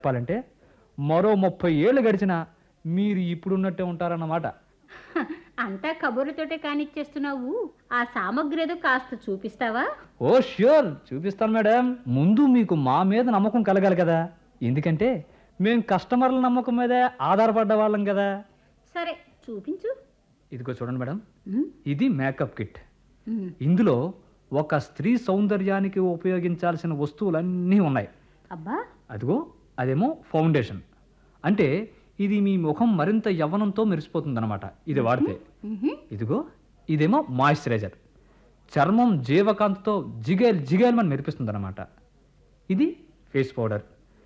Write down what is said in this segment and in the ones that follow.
చెప్పాలంటే మరో ముప్పై ఏళ్ళు గడిచినా మీరు ఇప్పుడున్నట్టే ఉంటారన్నమాట హ, అంతా కబుర్లతోటే కానిచ్చేస్తున్నావు ఆ సామగ్రి ఏదో కాస్త చూపిస్తావా ఓ ష్యూర్ చూపిస్తాను మేడం ముందు మీకు మా మీద నమ్మకం కలగాలి కదా ఎందుకంటే మేము కస్టమర్ల నమ్మకం మీదే ఆధారపడ్డ వాళ్ళం కదా సరే చూపించు ఇదిగో చూడండి మేడం ఉమ్, ఇది మేకప్ కిట్ ఉమ్. ఇందులో ఒక స్త్రీ సౌందర్యానికి ఉపయోగించాల్సిన వస్తువులన్నీ ఉన్నాయి అబ్బా అదిగో అదేమో ఫౌండేషన్ అంటే ఇది మీ ముఖం మరింత యవ్వనంతో మెరిసిపోతుందన్నమాట ఇది వాడితే ఉహు, ఇదిగో ఇదేమో మాయిశ్చరైజర్ చర్మం జీవకాంతితో జిగేల్ జిగేల్మని మెరిపిస్తుందన్నమాట ఇది ఫేస్ పౌడర్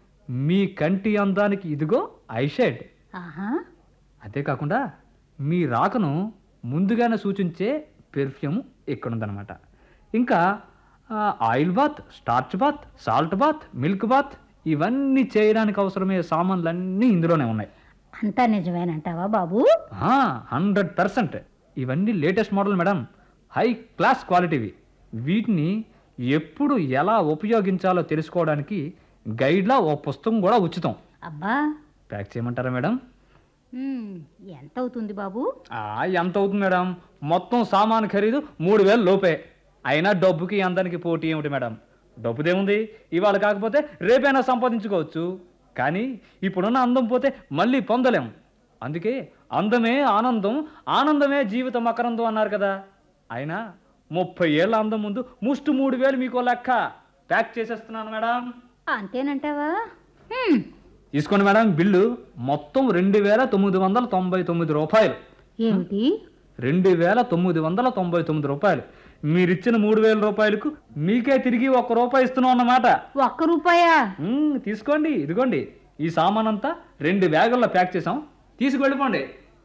మీ కంటి అందానికి ఇదిగో ఐషేడ్ ఆహా అంతే కాకుండా మీ రాకను ముందుగానే సూచించే పెర్ఫ్యూమ్ ఇక్కడ ఉందన్నమాట ఇంకా ఆ, oil bath starch bath salt bath milk bath ఇవన్నీ చేయడానికి అవసరమయ్యే సామాన్లన్నీ ఇందులోనే ఉన్నాయి అంతా నిజమేనంటావా బాబు హండ్రెడ్ పర్సెంట్ ఇవన్నీ latest model madam high class క్వాలిటీవి వీటిని ఎప్పుడు ఎలా ఉపయోగించాలో తెలుసుకోవడానికి గైడ్లా ఓ పుస్తకం కూడా ఉచితం అబ్బా ప్యాక్ చేయమంటారా మేడం ఉమ్, ఎంత అవుతుంది బాబు ఆ, ఎంత అవుతుంది మేడం మొత్తం సామాన్ ఖరీదు మూడు వేలు లోపే అయినా డబ్బుకి అందానికి పోటీ ఏమిటి మేడం డబ్బుదేముంది ఇవాళ కాకపోతే రేపైనా సంపాదించుకోవచ్చు కానీ ఇప్పుడున్న అందం పోతే మళ్ళీ పొందలేం అందుకే అందమే ఆనందం ఆనందమే జీవితం మకరందం అన్నారు కదా అయినా ముప్పై ఏళ్ళ అందం ముందు ముష్టి మూడు వేలు మీకు లెక్క ప్యాక్ చేసేస్తున్నాను మేడం అంతేనంటావా ఉమ్, తీసుకోండి మేడం బిల్లు మొత్తం రెండు వేల తొమ్మిది వందల తొంభై తొమ్మిది రూపాయలు ఏమిటి రెండు వేల తొమ్మిది వందల తొంభై తొమ్మిది రూపాయలు మీరిచ్చిన మూడు వేల రూపాయలకు మీకే తిరిగి ఒక్క రూపాయి ఇస్తున్నాం అన్నమాట ఒక్క రూపాయా మ్మ్, తీసుకోండి ఇదిగోండి ఈ సామాన్ అంతా రెండు బ్యాగుల్లో ప్యాక్ చేసాం తీసుకువెళ్ళిపోండి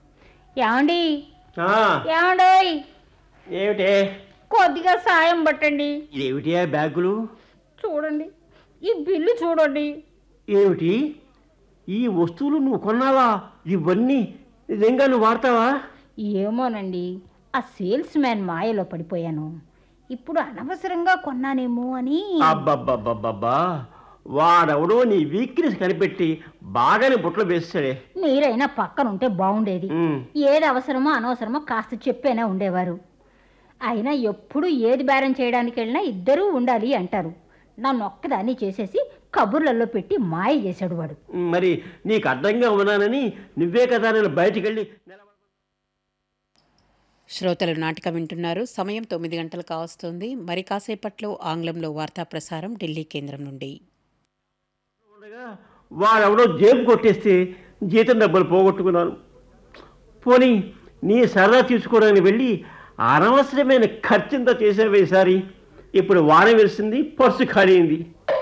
ఏమండి ఆ, ఏమండోయ్ ఏమిటే కొద్దిగా సాయం పట్టండి ఏమిటి ఆ బ్యాగులు చూడండి ఈ బిల్లు చూడండి ఏమిటి ఈ వస్తువులు నువ్వు కొన్నావా ఇవన్నీ నిజంగా నువ్వు వాడతావా ఏమోనండి ఆ సేల్స్ మ్యాన్ మాయలో పడిపోయాను ఇప్పుడు అనవసరంగా కొన్నానేమో అని అబ్బబ్బబ్బబ్బబ్బా వాడెవడో నీ వీక్నెస్ కనిపెట్టి బాగానే బుట్టలు వేస్తాడే మీరైనా పక్కన ఉంటే బాగుండేది ఉమ్, ఏది అవసరమో అనవసరమో కాస్త చెప్పేనే ఉండేవారు అయినా ఎప్పుడు ఏది బేరం చేయడానికి వెళ్ళినా ఇద్దరూ ఉండాలి అంటారు నన్ను ఒక్కదాన్ని చేసేసి కబుర్లలో పెట్టి మాయ చేశాడు వాడు మరి నీకు అర్థంగా ఉన్నానని నువ్వే కదా నేను బయటికి వెళ్ళి నిలబడ- శ్రోతలు నాటకం వింటున్నారు సమయం తొమ్మిది గంటలు కావస్తుంది మరి కాసేపట్లో ఆంగ్లంలో వార్తా ప్రసారం ఢిల్లీ కేంద్రం నుండి ఉండగా వాడెవడో జేబు కొట్టేస్తే జీతం డబ్బులు పోగొట్టుకున్నాను పోనీ నీ సరదా తీసుకోవడానికి వెళ్ళి అనవసరమైన ఖర్చింత చేసేవి ఈసారి ఇప్పుడు వాన వెలిసింది పర్సు ఖాళీ అయింది